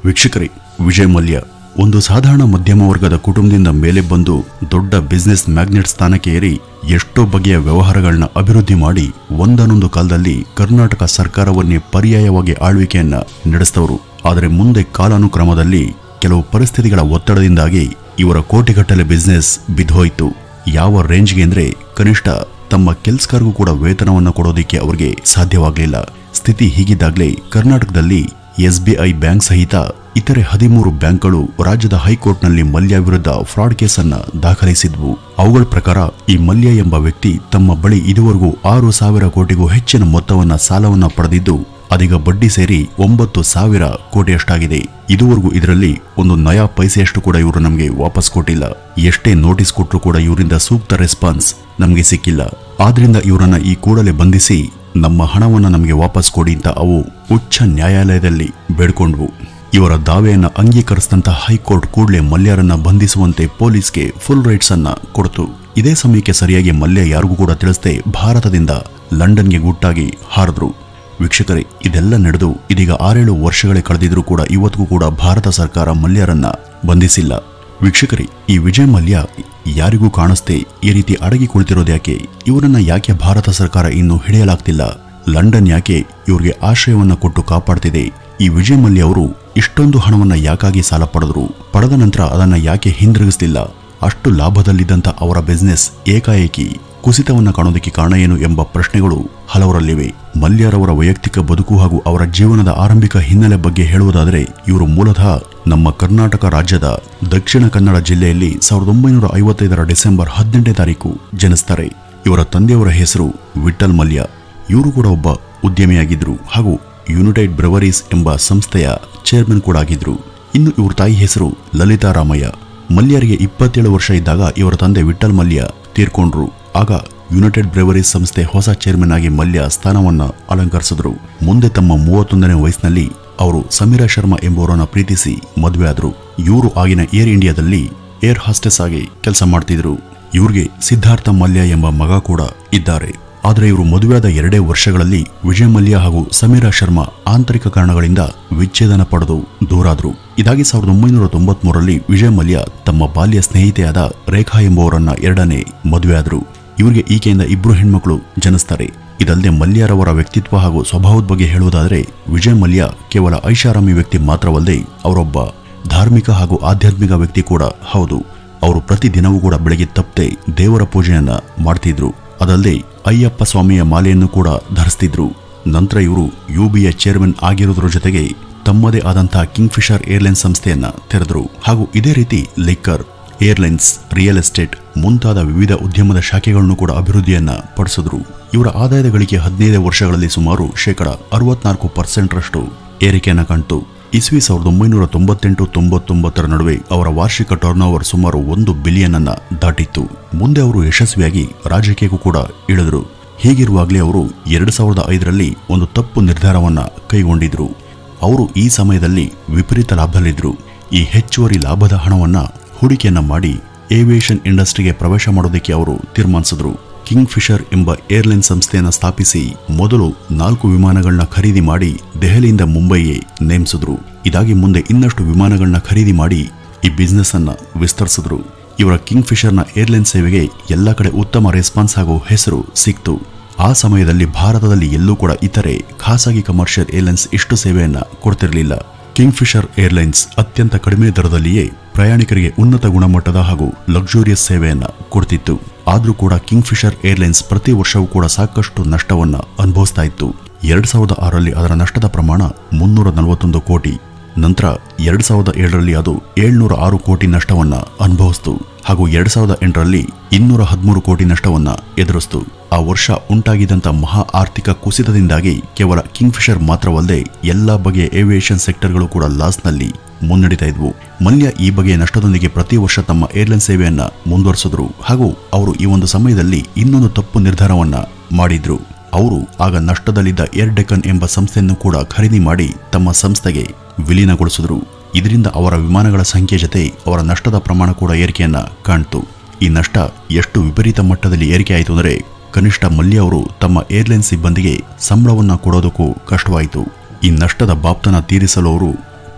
ವೀಕ್ಷಕರೇ ವಿಜಯ್ ಮಲ್ಯ ಒಂದು ಸಾಧಾರಣ ಮಧ್ಯಮ ವರ್ಗದ ಕುಟುಂಬದಿಂದ ಮೇಲೆ ಬಂದು ದೊಡ್ಡ ಬಿಸ್ನೆಸ್ ಮ್ಯಾಗ್ನೆಟ್ ಸ್ಥಾನಕ್ಕೆ ಏರಿ ಎಷ್ಟೋ ಬಗೆಯ ವ್ಯವಹಾರಗಳನ್ನ ಅಭಿವೃದ್ಧಿ ಮಾಡಿ ಒಂದನೊಂದು ಕಾಲದಲ್ಲಿ ಕರ್ನಾಟಕ ಸರ್ಕಾರವನ್ನೇ ಪರ್ಯಾಯವಾಗಿ ಆಳ್ವಿಕೆಯನ್ನ ನಡೆಸಿದವರು ಆದರೆ ಮುಂದೆ ಕಾಲಾನುಕ್ರಮದಲ್ಲಿ ಕೆಲವು ಪರಿಸ್ಥಿತಿಗಳ ಒತ್ತಡದಿಂದಾಗಿ ಇವರ ಕೋಟಿಗಟ್ಟಲೆ ಬಿಸ್ನೆಸ್ ಬಿದ್ದೋಯ್ತು ಯಾವ ರೇಂಜ್ಗೆ ಅಂದ್ರೆ ಕನಿಷ್ಠ ತಮ್ಮ ಕೆಲ್ಸಗಾರಗೂ ಕೂಡ ವೇತನವನ್ನ ಕೊಡೋದಿಕ್ಕೆ ಅವರಿಗೆ ಸಾಧ್ಯವಾಗಲಿಲ್ಲ ಸ್ಥಿತಿ ಹೀಗಿದ್ದಾಗಲೇ ಕರ್ನಾಟಕದಲ್ಲಿ ಎಸ್ಬಿಐ ಬ್ಯಾಂಕ್ ಸಹಿತ ಇತರೆ ಹದಿಮೂರು ಬ್ಯಾಂಕ್ಗಳು ರಾಜ್ಯದ ಹೈಕೋರ್ಟ್ನಲ್ಲಿ ಮಲ್ಯ ವಿರುದ್ಧ ಫ್ರಾಡ್ ಕೇಸನ್ನ ದಾಖಲಿಸಿದ್ವು ಅವುಗಳ ಪ್ರಕಾರ ಈ ಮಲ್ಯ ಎಂಬ ವ್ಯಕ್ತಿ ತಮ್ಮ ಬಳಿ ಇದುವರೆಗೂ ಆರು ಸಾವಿರ ಕೋಟಿಗೂ ಹೆಚ್ಚಿನ ಮೊತ್ತವನ್ನ ಸಾಲವನ್ನ ಪಡೆದಿದ್ದು ಅದೀಗ ಬಡ್ಡಿ ಸೇರಿ ಒಂಬತ್ತು ಸಾವಿರ ಕೋಟಿಯಷ್ಟಾಗಿದೆ ಇದುವರೆಗೂ ಇದರಲ್ಲಿ ಒಂದು ನಯಾ ಪೈಸೆಯಷ್ಟು ಕೂಡ ಇವರು ನಮಗೆ ವಾಪಸ್ ಕೊಟ್ಟಿಲ್ಲ ಎಷ್ಟೇ ನೋಟಿಸ್ ಕೊಟ್ಟರು ಕೂಡ ಇವರಿಂದ ಸೂಕ್ತ ರೆಸ್ಪಾನ್ಸ್ ನಮಗೆ ಸಿಕ್ಕಿಲ್ಲ ಆದ್ರಿಂದ ಇವರನ್ನ ಈ ಕೂಡಲೇ ಬಂಧಿಸಿ ನಮ್ಮ ಹಣವನ್ನ ನಮಗೆ ವಾಪಸ್ ಕೊಡಿ ಅಂತ ಅವು ಉಚ್ಚ ನ್ಯಾಯಾಲಯದಲ್ಲಿ ಬೇಡ್ಕೊಂಡ್ವು ಇವರ ದಾವೆಯನ್ನ ಅಂಗೀಕರಿಸಿದಂತ ಹೈಕೋರ್ಟ್ ಕೂಡಲೇ ಮಲ್ಯರನ್ನ ಬಂಧಿಸುವಂತೆ ಪೊಲೀಸ್ಗೆ ಫುಲ್ ರೈಟ್ಸ್ ಅನ್ನ ಕೊಡ್ತು ಇದೇ ಸಮಯಕ್ಕೆ ಸರಿಯಾಗಿ ಮಲ್ಯ ಯಾರಿಗೂ ಕೂಡ ತಿಳಿಸದೆ ಭಾರತದಿಂದ ಲಂಡನ್ಗೆ ಗುಟ್ಟಾಗಿ ಹಾರಿದ್ರು ವೀಕ್ಷಕರೇ ಇದೆಲ್ಲ ನಡೆದು ಇದೀಗ ಆರೇಳು ವರ್ಷಗಳೇ ಕಳೆದಿದ್ರೂ ಕೂಡ ಇವತ್ತಿಗೂ ಕೂಡ ಭಾರತ ಸರ್ಕಾರ ಮಲ್ಯರನ್ನ ಬಂಧಿಸಿಲ್ಲ ವೀಕ್ಷಕರೇ ಈ ವಿಜಯ್ ಮಲ್ಯ ಯಾರಿಗೂ ಕಾಣಿಸ್ದೆ ಈ ರೀತಿ ಅಡಗಿ ಕುಳಿತಿರೋದು ಯಾಕೆ ಇವರನ್ನ ಯಾಕೆ ಭಾರತ ಸರ್ಕಾರ ಇನ್ನು ಹಿಡಿಯಲಾಗ್ತಿಲ್ಲ ಲಂಡನ್ ಯಾಕೆ ಇವ್ರಿಗೆ ಆಶ್ರಯವನ್ನ ಕೊಟ್ಟು ಕಾಪಾಡ್ತಿದೆ ಈ ವಿಜಯ್ ಮಲ್ಯ ಅವರು ಇಷ್ಟೊಂದು ಹಣವನ್ನ ಯಾಕಾಗಿ ಸಾಲ ಪಡೆದ್ರು ಪಡೆದ ನಂತರ ಅದನ್ನ ಯಾಕೆ ಹಿಂದಿರುಗಿಸ್ಲಿಲ್ಲ ಅಷ್ಟು ಲಾಭದಲ್ಲಿದ್ದಂತ ಅವರ ಬಿಸ್ನೆಸ್ ಏಕಾಏಕಿ ಕುಸಿತವನ್ನ ಕಾಣೋದಕ್ಕೆ ಕಾರಣ ಏನು ಎಂಬ ಪ್ರಶ್ನೆಗಳು ಹಲವರಲ್ಲಿವೆ ಮಲ್ಯರವರ ವೈಯಕ್ತಿಕ ಬದುಕು ಹಾಗೂ ಅವರ ಜೀವನದ ಆರಂಭಿಕ ಹಿನ್ನೆಲೆ ಬಗ್ಗೆ ಹೇಳುವುದಾದರೆ ಇವರು ಮೂಲತಃ ನಮ್ಮ ಕರ್ನಾಟಕ ರಾಜ್ಯದ ದಕ್ಷಿಣ ಕನ್ನಡ ಜಿಲ್ಲೆಯಲ್ಲಿ ಸಾವಿರದ ಒಂಬೈನೂರ ಐವತ್ತೈದರ ಡಿಸೆಂಬರ್ ಹದಿನೆಂಟನೇ ತಾರೀಕು ಜನಿಸ್ತಾರೆ ಇವರ ತಂದೆಯವರ ಹೆಸರು ವಿಠಲ್ ಮಲ್ಯ ಇವರು ಕೂಡ ಒಬ್ಬ ಉದ್ಯಮಿಯಾಗಿದ್ರು ಹಾಗೂ ಯುನೈಟೆಡ್ ಬ್ರೆವರೀಸ್ ಎಂಬ ಸಂಸ್ಥೆಯ ಚೇರ್ಮನ್ ಕೂಡ ಆಗಿದ್ರು ಇನ್ನು ಇವ್ರ ತಾಯಿ ಹೆಸರು ಲಲಿತಾ ರಾಮಯ್ಯ ಮಲ್ಯರಿಗೆ ಇಪ್ಪತ್ತೇಳು ವರ್ಷ ಇದ್ದಾಗ ಇವರ ತಂದೆ ವಿಠಲ್ ಮಲ್ಯ ತೀರ್ಕೊಂಡ್ರು ಆಗ ಯುನೈಟೆಡ್ ಬ್ರೆವರೀಸ್ ಸಂಸ್ಥೆ ಹೊಸ ಚೇರ್ಮನ್ ಆಗಿ ಮಲ್ಯ ಸ್ಥಾನವನ್ನ ಅಲಂಕರಿಸಿದ್ರು ಮುಂದೆ ತಮ್ಮ ಮೂವತ್ತೊಂದನೇ ವಯಸ್ಸಿನಲ್ಲಿ ಅವರು ಸಮೀರಾ ಶರ್ಮಾ ಎಂಬುವರನ್ನ ಪ್ರೀತಿಸಿ ಮದುವೆ ಆದ್ರು ಇವರು ಆಗಿನ ಏರ್ ಇಂಡಿಯಾದಲ್ಲಿ ಏರ್ ಹಾಸ್ಟೆಸ್ ಆಗಿ ಕೆಲಸ ಮಾಡ್ತಿದ್ರು ಇವ್ರಿಗೆ ಸಿದ್ಧಾರ್ಥ ಮಲ್ಯ ಎಂಬ ಮಗ ಕೂಡ ಇದ್ದಾರೆ ಆದರೆ ಇವರು ಮದುವೆಯಾದ ಎರಡೇ ವರ್ಷಗಳಲ್ಲಿ ವಿಜಯ್ ಮಲ್ಯ ಹಾಗೂ ಸಮೀರಾ ಶರ್ಮಾ ಆಂತರಿಕ ಕಾರಣಗಳಿಂದ ವಿಚ್ಛೇದನ ಪಡೆದು ದೂರಾದ್ರು ಇದಾಗಿ ಸಾವಿರದ ಒಂಬೈನೂರ ತೊಂಬತ್ಮೂರರಲ್ಲಿ ವಿಜಯ್ ಮಲ್ಯ ತಮ್ಮ ಬಾಲ್ಯ ಸ್ನೇಹಿತೆಯಾದ ರೇಖಾ ಎಂಬುವರನ್ನ ಎರಡನೇ ಮದುವೆಯಾದ್ರು ಇವರಿಗೆ ಈಕೆಯಿಂದ ಇಬ್ರು ಹೆಣ್ಮಕ್ಳು ಜನಿಸ್ತಾರೆ ಇದಲ್ಲದೆ ಮಲ್ಯರವರ ವ್ಯಕ್ತಿತ್ವ ಹಾಗೂ ಸ್ವಭಾವದ ಬಗ್ಗೆ ಹೇಳುವುದಾದರೆ ವಿಜಯ್ ಮಲ್ಯ ಕೇವಲ ಐಷಾರಾಮಿ ವ್ಯಕ್ತಿ ಮಾತ್ರವಲ್ಲದೆ ಅವರೊಬ್ಬ ಧಾರ್ಮಿಕ ಹಾಗೂ ಆಧ್ಯಾತ್ಮಿಕ ವ್ಯಕ್ತಿ ಕೂಡ ಹೌದು ಅವರು ಪ್ರತಿದಿನವೂ ಕೂಡ ಬೆಳಗ್ಗೆ ತಪ್ಪದೆ ದೇವರ ಪೂಜೆಯನ್ನ ಮಾಡ್ತಿದ್ರು ಅದಲ್ಲದೆ ಅಯ್ಯಪ್ಪ ಸ್ವಾಮಿಯ ಮಾಲೆಯನ್ನು ಕೂಡ ಧರಿಸ್ತಿದ್ರು ನಂತರ ಇವರು ಯುಬಿಯ ಚೇರ್ಮನ್ ಆಗಿರುವುದರ ಜೊತೆಗೆ ತಮ್ಮದೇ ಆದಂತಹ ಕಿಂಗ್ಫಿಶರ್ ಏರ್ಲೈನ್ಸ್ ಸಂಸ್ಥೆಯನ್ನ ತೆರೆದರು ಹಾಗೂ ಇದೇ ರೀತಿ ಲಿಕ್ಕರ್ ಏರ್ಲೈನ್ಸ್ ರಿಯಲ್ ಎಸ್ಟೇಟ್ ಮುಂತಾದ ವಿವಿಧ ಉದ್ಯಮದ ಶಾಖೆಗಳನ್ನು ಕೂಡ ಅಭಿವೃದ್ಧಿಯನ್ನ ಪಡಿಸಿದ್ರು ಇವರ ಆದಾಯದ ಗಳಿಕೆ ಹದಿನೈದು ವರ್ಷಗಳಲ್ಲಿ ಸುಮಾರು ಶೇಕಡ ಅರವತ್ನಾಲ್ಕು ಪರ್ಸೆಂಟ್ರಷ್ಟು ಏರಿಕೆಯನ್ನ ಕಾಣ್ತು ಇಸ್ವಿ ಸಾವಿರದ ಒಂಬೈನೂರ ತೊಂಬತ್ತೆಂಟು ತೊಂಬತ್ತೊಂಬತ್ತರ ನಡುವೆ ಅವರ ವಾರ್ಷಿಕ ಟರ್ನ್ ಓವರ್ ಸುಮಾರು ಒಂದು ಬಿಲಿಯನ್ ಅನ್ನ ದಾಟಿತ್ತು ಮುಂದೆ ಅವರು ಯಶಸ್ವಿಯಾಗಿ ರಾಜಕೀಯಕ್ಕೂ ಕೂಡ ಇಳಿದ್ರು ಹೀಗಿರುವಾಗಲೇ ಅವರು ಎರಡು ಸಾವಿರದ ಐದರಲ್ಲಿ ಒಂದು ತಪ್ಪು ನಿರ್ಧಾರವನ್ನ ಕೈಗೊಂಡಿದ್ರು ಅವರು ಈ ಸಮಯದಲ್ಲಿ ವಿಪರೀತ ಲಾಭದಲ್ಲಿದ್ರು ಈ ಹೆಚ್ಚುವರಿ ಲಾಭದ ಹಣವನ್ನ ಹೂಡಿಕೆಯನ್ನ ಮಾಡಿ ಏವಿಯೇಷನ್ ಇಂಡಸ್ಟ್ರಿಗೆ ಪ್ರವೇಶ ಮಾಡೋದಕ್ಕೆ ಅವರು ತೀರ್ಮಾನಿಸಿದ್ರು ಕಿಂಗ್ ಫಿಶರ್ ಎಂಬ ಏರ್ಲೈನ್ ಸಂಸ್ಥೆಯನ್ನು ಸ್ಥಾಪಿಸಿ ಮೊದಲು ನಾಲ್ಕು ವಿಮಾನಗಳನ್ನ ಖರೀದಿ ಮಾಡಿ ದೆಹಲಿಯಿಂದ ಮುಂಬೈಗೆ ನೇಮಿಸಿದ್ರು ಇದಾಗಿ ಮುಂದೆ ಇನ್ನಷ್ಟು ವಿಮಾನಗಳನ್ನ ಖರೀದಿ ಮಾಡಿ ಈ ಬಿಸ್ನೆಸ್ ಅನ್ನ ವಿಸ್ತರಿಸಿದ್ರು ಇವರ ಕಿಂಗ್ ಫಿಶರ್ನ ಏರ್ಲೈನ್ ಸೇವೆಗೆ ಎಲ್ಲ ಕಡೆ ಉತ್ತಮ ರೆಸ್ಪಾನ್ಸ್ ಹಾಗೂ ಹೆಸರು ಸಿಕ್ತು ಆ ಸಮಯದಲ್ಲಿ ಭಾರತದಲ್ಲಿ ಎಲ್ಲೂ ಕೂಡ ಇತರೆ ಖಾಸಗಿ ಕಮರ್ಷಿಯಲ್ ಏರ್ಲೈನ್ಸ್ ಇಷ್ಟು ಸೇವೆಯನ್ನ ಕೊಡ್ತಿರಲಿಲ್ಲ ಕಿಂಗ್ ಫಿಶರ್ ಏರ್ಲೈನ್ಸ್ ಅತ್ಯಂತ ಕಡಿಮೆ ದರದಲ್ಲಿಯೇ ಪ್ರಯಾಣಿಕರಿಗೆ ಉನ್ನತ ಗುಣಮಟ್ಟದ ಹಾಗೂ ಲಕ್ಸುರಿಯಸ್ ಸೇವೆಯನ್ನ ಕೊಡ್ತಿತ್ತು ಆದ್ರೂ ಕೂಡ ಕಿಂಗ್ ಫಿಶರ್ ಏರ್ಲೈನ್ಸ್ ಪ್ರತಿ ವರ್ಷವೂ ಕೂಡ ಸಾಕಷ್ಟು ನಷ್ಟವನ್ನ ಅನುಭವಿಸ್ತಾ ಇತ್ತು ಎರಡ್ ಸಾವಿರದ ಆರರಲ್ಲಿ ಅದರ ನಷ್ಟದ ಪ್ರಮಾಣ ಮುನ್ನೂರ ನಲವತ್ತೊಂದು ಕೋಟಿ ನಂತರ ಎರಡ್ ಸಾವಿರದ ಏಳರಲ್ಲಿ ಅದು ಏಳ್ನೂರ ಆರು ಕೋಟಿ ನಷ್ಟವನ್ನ ಅನುಭವಿಸ್ತು ಹಾಗೂ ಎರಡ್ ಸಾವಿರದ ಎಂಟರಲ್ಲಿ ಇನ್ನೂರ ಹದಿಮೂರು ಕೋಟಿ ನಷ್ಟವನ್ನ ಎದುರಿಸ್ತು ಆ ವರ್ಷ ಉಂಟಾಗಿದ್ದಂಥ ಮಹಾ ಆರ್ಥಿಕ ಕುಸಿತದಿಂದಾಗಿ ಕೇವಲ ಕಿಂಗ್ಫಿಶರ್ ಮಾತ್ರವಲ್ಲದೆ ಎಲ್ಲಾ ಬಗೆಯ ಏವಿಯೇಷನ್ ಸೆಕ್ಟರ್ಗಳು ಕೂಡ ಲಾಸ್ನಲ್ಲಿ ಮುನ್ನಡೀತಾ ಇದ್ವು ಮಲ್ಯ ಈ ಬಗೆಯ ನಷ್ಟದೊಂದಿಗೆ ಪ್ರತಿ ವರ್ಷ ತಮ್ಮ ಏರ್ಲೈನ್ ಸೇವೆಯನ್ನ ಮುಂದುವರಿಸಿದ್ರು ಹಾಗೂ ಅವರು ಈ ಒಂದು ಸಮಯದಲ್ಲಿ ಇನ್ನೊಂದು ತಪ್ಪು ನಿರ್ಧಾರವನ್ನ ಮಾಡಿದ್ರು ಅವರು ಆಗ ನಷ್ಟದಲ್ಲಿದ್ದ ಏರ್ ಡೆಕ್ಕನ್ ಎಂಬ ಸಂಸ್ಥೆಯನ್ನು ಕೂಡ ಖರೀದಿ ಮಾಡಿ ತಮ್ಮ ಸಂಸ್ಥೆಗೆ ವಿಲೀನಗೊಳಿಸಿದ್ರು ಇದರಿಂದ ಅವರ ವಿಮಾನಗಳ ಸಂಖ್ಯೆ ಜೊತೆ ಅವರ ನಷ್ಟದ ಪ್ರಮಾಣ ಕೂಡ ಏರಿಕೆಯನ್ನ ಕಾಣ್ತು ಈ ನಷ್ಟ ಎಷ್ಟು ವಿಪರೀತ ಮಟ್ಟದಲ್ಲಿ ಏರಿಕೆ ಆಯಿತು ಅಂದರೆ ಕನಿಷ್ಠ ಮಲ್ಯ ಅವರು ತಮ್ಮ ಏರ್ಲೈನ್ ಸಿಬ್ಬಂದಿಗೆ ಸಂಬಳವನ್ನ ಕೊಡೋದಕ್ಕೂ ಕಷ್ಟವಾಯಿತು ಈ ನಷ್ಟದ ಬಾಪ್ತನ ತೀರಿಸಲು ಅವರು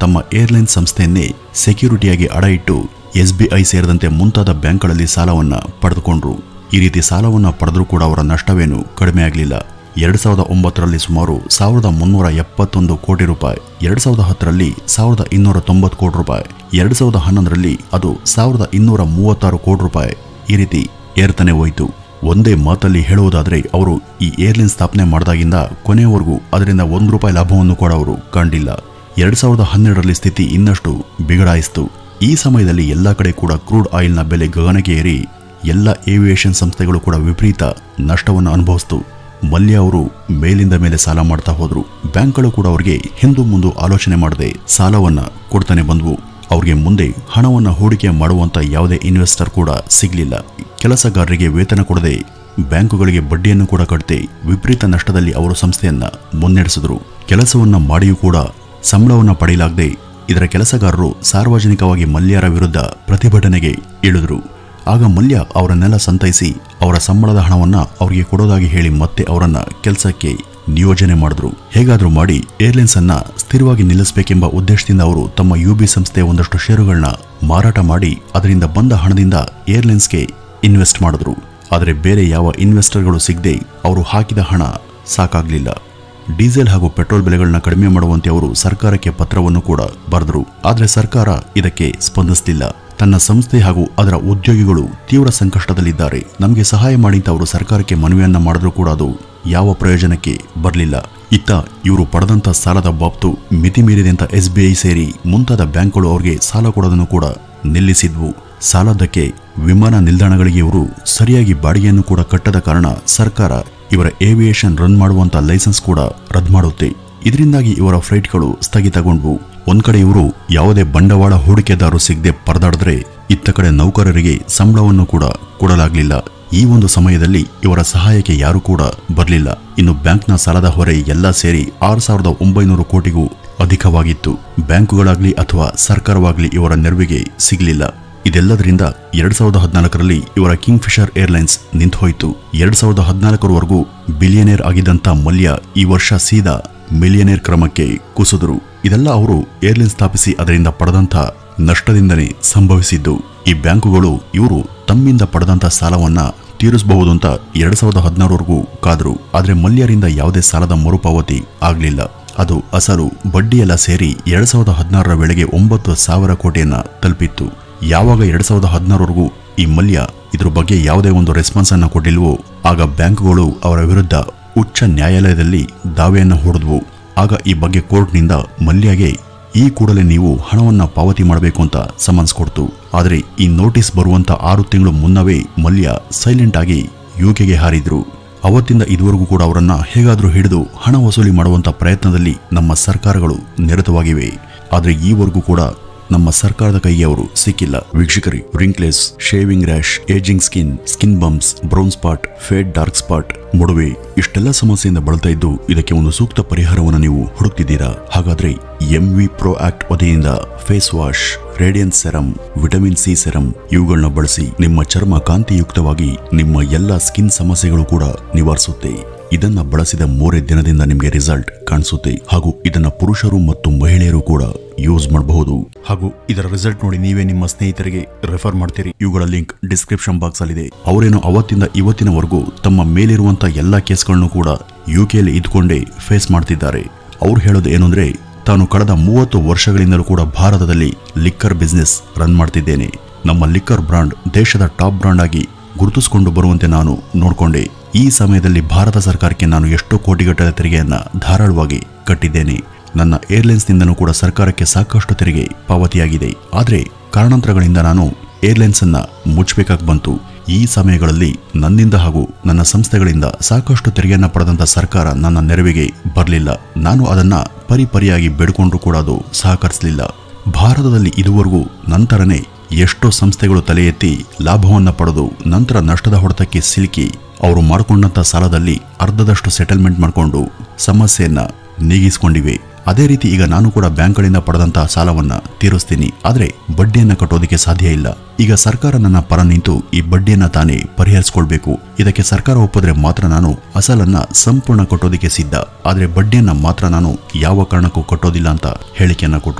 ತಮ್ಮ ಏರ್ಲೈನ್ ಸಂಸ್ಥೆಯನ್ನೇ ಸೆಕ್ಯೂರಿಟಿಯಾಗಿ ಅಡ ಇಟ್ಟು ಎಸ್ಬಿಐ ಸೇರಿದಂತೆ ಮುಂತಾದ ಬ್ಯಾಂಕ್ಗಳಲ್ಲಿ ಸಾಲವನ್ನ ಪಡೆದುಕೊಂಡ್ರು ಈ ರೀತಿ ಸಾಲವನ್ನ ಪಡೆದರೂ ಕೂಡ ಅವರ ನಷ್ಟವೇನು ಕಡಿಮೆ ಆಗಲಿಲ್ಲ ಎರಡ್ ಸಾವಿರದ ಒಂಬತ್ತರಲ್ಲಿ ಸುಮಾರು ಸಾವಿರದ ಮುನ್ನೂರ ಎಪ್ಪತ್ತೊಂದು ಕೋಟಿ ರೂಪಾಯಿ ಎರಡ್ ಸಾವಿರದ ಹತ್ತರಲ್ಲಿ ಸಾವಿರದ ಇನ್ನೂರ ತೊಂಬತ್ತು ಕೋಟಿ ರೂಪಾಯಿ ಎರಡ್ ಸಾವಿರದ ಹನ್ನೊಂದರಲ್ಲಿ ಅದು ಸಾವಿರದ ಇನ್ನೂರ ಮೂವತ್ತಾರು ಕೋಟಿ ರೂಪಾಯಿ ಈ ರೀತಿ ಏರ್ತಾನೆ ಹೋಯಿತು ಒಂದೇ ಮಾತಲ್ಲಿ ಹೇಳುವುದಾದರೆ ಅವರು ಈ ಏರ್ಲೈನ್ ಸ್ಥಾಪನೆ ಮಾಡಿದಾಗಿಂದ ಕೊನೆಯವರೆಗೂ ಅದರಿಂದ ಒಂದು ರೂಪಾಯಿ ಲಾಭವನ್ನು ಕೂಡ ಅವರು ಕಂಡಿಲ್ಲ ಎರಡ್ ಸಾವಿರದ ಹನ್ನೆರಡರಲ್ಲಿ ಸ್ಥಿತಿ ಇನ್ನಷ್ಟು ಬಿಗಡಾಯಿಸಿತು ಈ ಸಮಯದಲ್ಲಿ ಎಲ್ಲ ಕಡೆ ಕೂಡ ಕ್ರೂಡ್ ಆಯಿಲ್ನ ಬೆಲೆ ಗಗನಕ್ಕೆ ಏರಿ ಎಲ್ಲ ಏವಿಯೇಷನ್ ಸಂಸ್ಥೆಗಳು ಕೂಡ ವಿಪರೀತ ನಷ್ಟವನ್ನು ಅನುಭವಿಸಿತು ಮಲ್ಯ ಅವರು ಮೇಲಿಂದ ಮೇಲೆ ಸಾಲ ಮಾಡ್ತಾ ಹೋದ್ರು ಬ್ಯಾಂಕ್ಗಳು ಕೂಡ ಅವರಿಗೆ ಹಿಂದು ಮುಂದು ಆಲೋಚನೆ ಮಾಡದೆ ಸಾಲವನ್ನ ಕೊಡ್ತಾನೆ ಬಂದ್ವು ಅವ್ರಿಗೆ ಮುಂದೆ ಹಣವನ್ನ ಹೂಡಿಕೆ ಮಾಡುವಂತ ಯಾವುದೇ ಇನ್ವೆಸ್ಟರ್ ಕೂಡ ಸಿಗ್ಲಿಲ್ಲ ಕೆಲಸಗಾರರಿಗೆ ವೇತನ ಕೊಡದೆ ಬ್ಯಾಂಕುಗಳಿಗೆ ಬಡ್ಡಿಯನ್ನು ಕೂಡ ಕಟ್ಟದೆ ವಿಪರೀತ ನಷ್ಟದಲ್ಲಿ ಅವರು ಸಂಸ್ಥೆಯನ್ನ ಮುನ್ನಡೆಸಿದ್ರು ಕೆಲಸವನ್ನ ಮಾಡಿಯೂ ಕೂಡ ಸಂಬಳವನ್ನ ಪಡೆಯಲಾಗದೆ ಇದರ ಕೆಲಸಗಾರರು ಸಾರ್ವಜನಿಕವಾಗಿ ಮಲ್ಯರ ವಿರುದ್ಧ ಪ್ರತಿಭಟನೆಗೆ ಇಳಿದ್ರು ಆಗ ಮಲ್ಯ ಅವರನ್ನೆಲ್ಲ ಸಂತೈಸಿ ಅವರ ಸಂಬಳದ ಹಣವನ್ನ ಅವರಿಗೆ ಕೊಡೋದಾಗಿ ಹೇಳಿ ಮತ್ತೆ ಅವರನ್ನ ಕೆಲಸಕ್ಕೆ ನಿಯೋಜನೆ ಮಾಡಿದ್ರು ಹೇಗಾದ್ರೂ ಮಾಡಿ ಏರ್ಲೈನ್ಸ್ ಅನ್ನ ಸ್ಥಿರವಾಗಿ ನಿಲ್ಲಿಸಬೇಕೆಂಬ ಉದ್ದೇಶದಿಂದ ಅವರು ತಮ್ಮ ಯುಬಿ ಸಂಸ್ಥೆಯ ಒಂದಷ್ಟು ಷೇರುಗಳನ್ನ ಮಾರಾಟ ಮಾಡಿ ಅದರಿಂದ ಬಂದ ಹಣದಿಂದ ಏರ್ಲೈನ್ಸ್ಗೆ ಇನ್ವೆಸ್ಟ್ ಮಾಡಿದ್ರು ಆದರೆ ಬೇರೆ ಯಾವ ಇನ್ವೆಸ್ಟರ್ಗಳು ಸಿಗದೆ ಅವರು ಹಾಕಿದ ಹಣ ಸಾಕಾಗ್ಲಿಲ್ಲ ಡೀಸೆಲ್ ಹಾಗೂ ಪೆಟ್ರೋಲ್ ಬೆಲೆಗಳನ್ನ ಕಡಿಮೆ ಮಾಡುವಂತೆ ಅವರು ಸರ್ಕಾರಕ್ಕೆ ಪತ್ರವನ್ನು ಕೂಡ ಬರೆದರು ಆದರೆ ಸರ್ಕಾರ ಇದಕ್ಕೆ ಸ್ಪಂದಿಸಲಿಲ್ಲ ತನ್ನ ಸಂಸ್ಥೆ ಹಾಗೂ ಅದರ ಉದ್ಯೋಗಿಗಳು ತೀವ್ರ ಸಂಕಷ್ಟದಲ್ಲಿದ್ದಾರೆ ನಮಗೆ ಸಹಾಯ ಮಾಡಿ ಅಂತ ಅವರು ಸರ್ಕಾರಕ್ಕೆ ಮನವಿಯನ್ನ ಮಾಡಿದ್ರು ಕೂಡ ಅದು ಯಾವ ಪ್ರಯೋಜನಕ್ಕೆ ಬರಲಿಲ್ಲ ಇತ್ತ ಇವರು ಪಡೆದಂತ ಸಾಲದ ಬಾಬ್ತು ಮಿತಿ ಮೀರಿದೆ ಅಂತ ಎಸ್ ಬಿ ಐ ಸೇರಿ ಮುಂತಾದ ಬ್ಯಾಂಕ್ಗಳು ಅವರಿಗೆ ಸಾಲ ಕೊಡೋದನ್ನು ಕೂಡ ನಿಲ್ಲಿಸಿದ್ವು ಸಾಲದ್ದಕ್ಕೆ ವಿಮಾನ ನಿಲ್ದಾಣಗಳಿಗೆ ಇವರು ಸರಿಯಾಗಿ ಬಾಡಿಗೆಯನ್ನು ಕೂಡ ಕಟ್ಟದ ಕಾರಣ ಸರ್ಕಾರ ಇವರ ಏವಿಯೇಷನ್ ರನ್ ಮಾಡುವಂತ ಲೈಸೆನ್ಸ್ ಕೂಡ ರದ್ದು ಮಾಡುತ್ತೆ ಇದರಿಂದಾಗಿ ಇವರ ಫ್ಲೈಟ್ಗಳು ಸ್ಥಗಿತಗೊಂಡ್ವು ಒಂದ್ ಕಡೆ ಇವರು ಯಾವುದೇ ಬಂಡವಾಳ ಹೂಡಿಕೆದಾರರು ಸಿಗದೆ ಪರದಾಡಿದ್ರೆ ಇತ್ತ ಕಡೆ ನೌಕರರಿಗೆ ಸಂಬಳವನ್ನು ಕೂಡ ಕೊಡಲಾಗ್ಲಿಲ್ಲ ಈ ಒಂದು ಸಮಯದಲ್ಲಿ ಇವರ ಸಹಾಯಕ್ಕೆ ಯಾರು ಕೂಡ ಬರಲಿಲ್ಲ ಇನ್ನು ಬ್ಯಾಂಕ್ನ ಸಾಲದ ಹೊರೆ ಎಲ್ಲ ಸೇರಿ ಆರು ಸಾವಿರದ ಒಂಬೈನೂರು ಕೋಟಿಗೂ ಅಧಿಕವಾಗಿತ್ತು ಬ್ಯಾಂಕುಗಳಾಗ್ಲಿ ಅಥವಾ ಸರ್ಕಾರವಾಗ್ಲಿ ಇವರ ನೆರವಿಗೆ ಸಿಗಲಿಲ್ಲ ಇದೆಲ್ಲದರಿಂದ ಎರಡ್ ಸಾವಿರದ ಹದಿನಾಲ್ಕರಲ್ಲಿ ಇವರ ಕಿಂಗ್ ಫಿಶರ್ ಏರ್ಲೈನ್ಸ್ ನಿಂತುಹೋಯಿತು ಎರಡ್ ಸಾವಿರದ ಹದಿನಾಲ್ಕರವರೆಗೂ ಬಿಲಿಯನೇರ್ ಆಗಿದ್ದಂತ ಮಲ್ಯ ಈ ವರ್ಷ ಸೀದಾ ಮಿಲಿಯನೇರ್ ಕ್ರಮಕ್ಕೆ ಕುಸಿದ್ರು ಇದೆಲ್ಲ ಅವರು ಏರ್ಲೈನ್ ಸ್ಥಾಪಿಸಿ ಅದರಿಂದ ಪಡೆದಂತ ನಷ್ಟದಿಂದನೇ ಸಂಭವಿಸಿದ್ದು ಈ ಬ್ಯಾಂಕುಗಳು ಇವರು ತಮ್ಮಿಂದ ಪಡೆದಂತ ಸಾಲವನ್ನ ತೀರಿಸಬಹುದು ಅಂತ ಎರಡ್ ಸಾವಿರದ ಹದಿನಾರವರೆಗೂ ಕಾದ್ರು ಆದ್ರೆ ಮಲ್ಯರಿಂದ ಯಾವುದೇ ಸಾಲದ ಮರುಪಾವತಿ ಆಗ್ಲಿಲ್ಲ ಅದು ಅಸಲು ಬಡ್ಡಿಯೆಲ್ಲ ಸೇರಿ ಎರಡ್ ಸಾವಿರದ ಹದಿನಾರರ ವೇಳೆಗೆ ಒಂಬತ್ತು ಸಾವಿರ ಕೋಟಿಯನ್ನ ತಲುಪಿತ್ತು ಯಾವಾಗ ಎರಡ್ ಸಾವಿರದ ಹದಿನಾರವರೆಗೂ ಈ ಮಲ್ಯ ಇದ್ರ ಬಗ್ಗೆ ಯಾವುದೇ ಒಂದು ರೆಸ್ಪಾನ್ಸ್ ಅನ್ನ ಕೊಟ್ಟಿಲ್ವೋ ಆಗ ಬ್ಯಾಂಕ್ಗಳು ಅವರ ವಿರುದ್ಧ ಉಚ್ಚ ನ್ಯಾಯಾಲಯದಲ್ಲಿ ದಾವೆಯನ್ನು ಹೂಡಿದ್ವು ಆಗ ಈ ಬಗ್ಗೆ ಕೋರ್ಟ್ನಿಂದ ಮಲ್ಯಗೆ ಈ ಕೂಡಲೇ ನೀವು ಹಣವನ್ನ ಪಾವತಿ ಮಾಡಬೇಕು ಅಂತ ಸಮನ್ಸ್ ಕೊಡ್ತು ಆದರೆ ಈ ನೋಟಿಸ್ ಬರುವಂತ ಆರು ತಿಂಗಳು ಮುನ್ನವೇ ಮಲ್ಯ ಸೈಲೆಂಟ್ ಆಗಿ ಯುಕೆಗೆ ಹಾರಿದ್ರು ಅವತ್ತಿಂದ ಇದುವರೆಗೂ ಕೂಡ ಅವರನ್ನ ಹೇಗಾದ್ರೂ ಹಿಡಿದು ಹಣ ವಸೂಲಿ ಮಾಡುವಂತ ಪ್ರಯತ್ನದಲ್ಲಿ ನಮ್ಮ ಸರ್ಕಾರಗಳು ನಿರತವಾಗಿವೆ ಆದರೆ ಈವರೆಗೂ ಕೂಡ ನಮ್ಮ ಸರ್ಕಾರದ ಕೈಗೆ ಅವರು ಸಿಕ್ಕಿಲ್ಲ ವೀಕ್ಷಕರಿ wrinkles shaving rash ageing skin skin bumps brown spot fade dark spot ಮೊಡವೆ ಇಷ್ಟೆಲ್ಲ ಸಮಸ್ಯೆಯಿಂದ ಬಳಲ್ತಾ ಇದ್ದು ಇದಕ್ಕೆ ಒಂದು ಸೂಕ್ತ ಪರಿಹಾರವನ್ನು ನೀವು ಹುಡುಕ್ತಿದ್ದೀರಾ ಹಾಗಾದ್ರೆ ಎಂ ವಿ ಪ್ರೋ ಆಕ್ಟ್ ವತಿಯಿಂದ face wash radiant serum vitamin C serum ಇವುಗಳನ್ನ ಬಳಸಿ ನಿಮ್ಮ ಚರ್ಮ ಕಾಂತಿಯುಕ್ತವಾಗಿ ನಿಮ್ಮ ಎಲ್ಲ ಸ್ಕಿನ್ ಸಮಸ್ಯೆಗಳು ಕೂಡ ನಿವಾರಿಸುತ್ತೆ ಇದನ್ನ ಬಳಸಿದ ಮೂರೇ ದಿನದಿಂದ ನಿಮಗೆ ರಿಸಲ್ಟ್ ಕಾಣಿಸುತ್ತೆ ಹಾಗೂ ಇದನ್ನ ಪುರುಷರು ಮತ್ತು ಮಹಿಳೆಯರು ಕೂಡ ಯೂಸ್ ಮಾಡಬಹುದು ಹಾಗೂ ಇದರ ರಿಸಲ್ಟ್ ನೋಡಿ ನೀವೇ ನಿಮ್ಮ ಸ್ನೇಹಿತರಿಗೆ ರೆಫರ್ ಮಾಡ್ತೀರಿ ಇವುಗಳ ಲಿಂಕ್ ಡಿಸ್ಕ್ರಿಪ್ಷನ್ ಬಾಕ್ಸ್ ಅಲ್ಲಿ ಇದೆ ಅವರೇನು ಅವತ್ತಿಂದ ಇವತ್ತಿನವರೆಗೂ ತಮ್ಮ ಮೇಲಿರುವಂತ ಎಲ್ಲಾ ಕೇಸ್ಗಳನ್ನು ಕೂಡ ಯುಕೆಯಲ್ಲಿ ಇದ್ಕೊಂಡೇ ಫೇಸ್ ಮಾಡ್ತಿದ್ದಾರೆ ಅವ್ರು ಹೇಳೋದು ಏನು ಅಂದ್ರೆ ತಾನು ಕಳೆದ ಮೂವತ್ತು ವರ್ಷಗಳಿಂದಲೂ ಕೂಡ ಭಾರತದಲ್ಲಿ ಲಿಕ್ಕರ್ ಬಿಸ್ನೆಸ್ ರನ್ ಮಾಡ್ತಿದ್ದೇನೆ ನಮ್ಮ ಲಿಕ್ಕರ್ ಬ್ರಾಂಡ್ ದೇಶದ ಟಾಪ್ ಬ್ರಾಂಡ್ ಆಗಿ ಗುರುತಿಸಿಕೊಂಡು ಬರುವಂತೆ ನಾನು ನೋಡಿಕೊಂಡೆ ಈ ಸಮಯದಲ್ಲಿ ಭಾರತ ಸರ್ಕಾರಕ್ಕೆ ನಾನು ಎಷ್ಟೋ ಕೋಟಿಗಟ್ಟಲೆ ತೆರಿಗೆಯನ್ನ ಧಾರಾಳವಾಗಿ ಕಟ್ಟಿದ್ದೇನೆ ನನ್ನ ಏರ್ಲೈನ್ಸ್ನಿಂದನೂ ಕೂಡ ಸರ್ಕಾರಕ್ಕೆ ಸಾಕಷ್ಟು ತೆರಿಗೆ ಪಾವತಿಯಾಗಿದೆ ಆದರೆ ಕಾರಣಾಂತರಗಳಿಂದ ನಾನು ಏರ್ಲೈನ್ಸ್ ಅನ್ನ ಮುಚ್ಚಬೇಕಾಗಿ ಬಂತು ಈ ಸಮಯಗಳಲ್ಲಿ ನನ್ನಿಂದ ಹಾಗೂ ನನ್ನ ಸಂಸ್ಥೆಗಳಿಂದ ಸಾಕಷ್ಟು ತೆರಿಗೆಯನ್ನ ಪಡೆದಂತ ಸರ್ಕಾರ ನನ್ನ ನೆರವಿಗೆ ಬರಲಿಲ್ಲ ನಾನು ಅದನ್ನ ಪರಿಪರಿಯಾಗಿ ಬೇಡ್ಕೊಂಡ್ರು ಕೂಡ ಅದು ಸಹಕರಿಸಲಿಲ್ಲ ಭಾರತದಲ್ಲಿ ಇದುವರೆಗೂ ನಂತರನೇ ಎಷ್ಟೋ ಸಂಸ್ಥೆಗಳು ತಲೆ ಎತ್ತಿ ಲಾಭವನ್ನ ಪಡೆದು ನಂತರ ನಷ್ಟದ ಹೊಡೆತಕ್ಕೆ ಸಿಲುಕಿ ಅವರು ಮಾಡಿಕೊಂಡಂತ ಸಾಲದಲ್ಲಿ ಅರ್ಧದಷ್ಟು ಸೆಟಲ್ಮೆಂಟ್ ಮಾಡಿಕೊಂಡು ಸಮಸ್ಯೆಯನ್ನ ನೀಗಿಸಿಕೊಂಡಿವೆ ಅದೇ ರೀತಿ ಈಗ ನಾನು ಕೂಡ ಬ್ಯಾಂಕ್ಗಳಿಂದ ಪಡೆದಂತ ಸಾಲವನ್ನ ತೀರಿಸ್ತೀನಿ ಆದ್ರೆ ಬಡ್ಡಿಯನ್ನ ಕಟ್ಟೋದಕ್ಕೆ ಸಾಧ್ಯ ಇಲ್ಲ ಈಗ ಸರ್ಕಾರ ನನ್ನ ಪರ ನಿಂತು ಈ ಬಡ್ಡಿಯನ್ನ ತಾನೇ ಪರಿಹರಿಸಿಕೊಳ್ಬೇಕು ಇದಕ್ಕೆ ಸರ್ಕಾರ ಒಪ್ಪಿದ್ರೆ ಮಾತ್ರ ನಾನು ಅಸಲನ್ನ ಸಂಪೂರ್ಣ ಕಟ್ಟೋದಕ್ಕೆ ಸಿದ್ಧ ಆದ್ರೆ ಬಡ್ಡಿಯನ್ನ ಮಾತ್ರ ನಾನು ಯಾವ ಕಾರಣಕ್ಕೂ ಕಟ್ಟೋದಿಲ್ಲ ಅಂತ ಹೇಳಿಕೆಯನ್ನ ಕೊಟ್ರು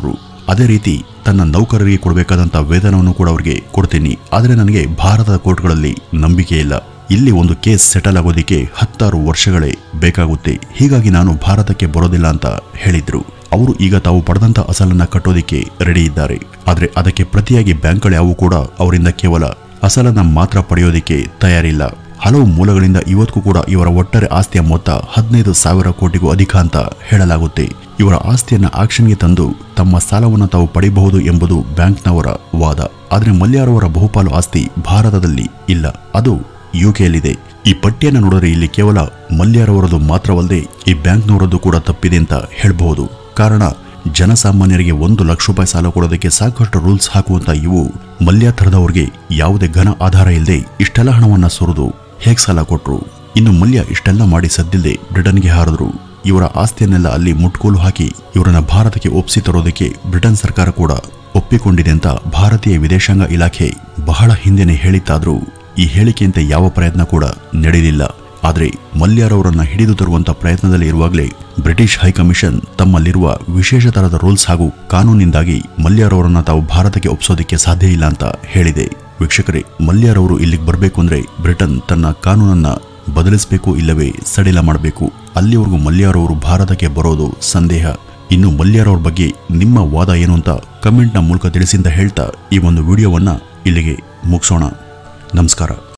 ಅದೇ ರೀತಿ ತನ್ನ ನೌಕರರಿಗೆ ಕೊಡಬೇಕಾದಂತ ವೇತನವನ್ನು ಕೂಡ ಅವರಿಗೆ ಕೊಡ್ತೀನಿ ಆದರೆ ನನಗೆ ಭಾರತದ ಕೋರ್ಟ್ಗಳಲ್ಲಿ ನಂಬಿಕೆ ಇಲ್ಲ ಇಲ್ಲಿ ಒಂದು ಕೇಸ್ ಸೆಟಲ್ ಆಗೋದಿಕ್ಕೆ ಹತ್ತಾರು ವರ್ಷಗಳೇ ಬೇಕಾಗುತ್ತೆ ಹೀಗಾಗಿ ನಾನು ಭಾರತಕ್ಕೆ ಬರೋದಿಲ್ಲ ಅಂತ ಹೇಳಿದ್ರು ಅವರು ಈಗ ತಾವು ಪಡೆದಂತ ಅಸಲನ್ನ ಕಟ್ಟೋದಿಕ್ಕೆ ರೆಡಿ ಇದ್ದಾರೆ ಆದ್ರೆ ಅದಕ್ಕೆ ಪ್ರತಿಯಾಗಿ ಬ್ಯಾಂಕ್ಗಳು ಯಾವು ಕೂಡ ಅವರಿಂದ ಕೇವಲ ಅಸಲನ್ನ ಮಾತ್ರ ಪಡೆಯೋದಿಕ್ಕೆ ತಯಾರಿಲ್ಲ ಹಲವು ಮೂಲಗಳಿಂದ ಇವತ್ತಿಗೂ ಕೂಡ ಇವರ ಒಟ್ಟಾರೆ ಆಸ್ತಿಯ ಮೊತ್ತ ಹದಿನೈದು ಸಾವಿರ ಕೋಟಿಗೂ ಅಧಿಕ ಅಂತ ಹೇಳಲಾಗುತ್ತೆ ಇವರ ಆಸ್ತಿಯನ್ನ ಆಕ್ಷನ್ಗೆ ತಂದು ತಮ್ಮ ಸಾಲವನ್ನು ತಾವು ಪಡೆಯಬಹುದು ಎಂಬುದು ಬ್ಯಾಂಕ್ನವರ ವಾದ ಆದರೆ ಮಲ್ಯಾರವರ ಬಹುಪಾಲು ಆಸ್ತಿ ಭಾರತದಲ್ಲಿ ಇಲ್ಲ ಅದು ಯುಕೆಯಲ್ಲಿದೆ ಈ ಪಟ್ಟಿಯನ್ನು ನೋಡಿದ್ರೆ ಇಲ್ಲಿ ಕೇವಲ ಮಲ್ಯಾರವರದು ಮಾತ್ರವಲ್ಲದೆ ಈ ಬ್ಯಾಂಕ್ನವರದ್ದು ಕೂಡ ತಪ್ಪಿದೆ ಅಂತ ಹೇಳಬಹುದು ಕಾರಣ ಜನಸಾಮಾನ್ಯರಿಗೆ ಒಂದು ಲಕ್ಷ ರೂಪಾಯಿ ಸಾಲ ಕೊಡೋದಕ್ಕೆ ಸಾಕಷ್ಟು ರೂಲ್ಸ್ ಹಾಕುವಂತ ಇವು ಮಲ್ಯ ಥರದವರಿಗೆ ಯಾವುದೇ ಘನ ಆಧಾರ ಇಲ್ಲದೆ ಇಷ್ಟೆಲ್ಲ ಹಣವನ್ನ ಸುರಿದು ಹೇಗ್ ಸಾಲ ಕೊಟ್ರು ಇನ್ನು ಮಲ್ಯ ಇಷ್ಟೆಲ್ಲ ಮಾಡಿ ಸದ್ದಿಲ್ಲದೆ ಬ್ರಿಟನ್ಗೆ ಹಾರಿದ್ರು ಇವರ ಆಸ್ತಿಯನ್ನೆಲ್ಲ ಅಲ್ಲಿ ಮುಟ್ಕೋಲು ಹಾಕಿ ಇವರನ್ನ ಭಾರತಕ್ಕೆ ಒಪ್ಪಿಸಿ ತರೋದಕ್ಕೆ ಬ್ರಿಟನ್ ಸರ್ಕಾರ ಕೂಡ ಒಪ್ಪಿಕೊಂಡಿದೆ ಅಂತ ಭಾರತೀಯ ವಿದೇಶಾಂಗ ಇಲಾಖೆ ಬಹಳ ಹಿಂದೆನೆ ಹೇಳಿತ್ತಾದ್ರೂ ಈ ಹೇಳಿಕೆಯಂತೆ ಯಾವ ಪ್ರಯತ್ನ ಕೂಡ ನಡೆಯಲಿಲ್ಲ ಆದರೆ ಮಲ್ಯಾರವರನ್ನ ಹಿಡಿದು ತರುವಂತ ಪ್ರಯತ್ನದಲ್ಲಿ ಇರುವಾಗಲೇ ಬ್ರಿಟಿಷ್ ಹೈಕಮಿಷನ್ ತಮ್ಮಲ್ಲಿರುವ ವಿಶೇಷ ತರದ ರೂಲ್ಸ್ ಹಾಗೂ ಕಾನೂನಿಂದಾಗಿ ಮಲ್ಯಾರವರನ್ನ ತಾವು ಭಾರತಕ್ಕೆ ಒಪ್ಪಿಸೋದಕ್ಕೆ ಸಾಧ್ಯ ಇಲ್ಲ ಅಂತ ಹೇಳಿದೆ ವೀಕ್ಷಕರೇ ಮಲ್ಯಾರವರು ಇಲ್ಲಿಗೆ ಬರಬೇಕು ಅಂದ್ರೆ ಬ್ರಿಟನ್ ತನ್ನ ಕಾನೂನನ್ನ ಬದಲಿಸಬೇಕು ಇಲ್ಲವೇ ಸಡಿಲ ಮಾಡಬೇಕು ಅಲ್ಲಿವರೆಗೂ ಮಲ್ಯಾರವರು ಭಾರತಕ್ಕೆ ಬರೋದು ಸಂದೇಹ ಇನ್ನು ಮಲ್ಯಾರವ್ರ ಬಗ್ಗೆ ನಿಮ್ಮ ವಾದ ಏನು ಅಂತ ಕಮೆಂಟ್ನ ಮೂಲಕ ತಿಳಿಸಿ ಅಂತ ಹೇಳ್ತಾ ಈ ಒಂದು ವಿಡಿಯೋವನ್ನ ಇಲ್ಲಿಗೆ ಮುಗಿಸೋಣ ನಮಸ್ಕಾರ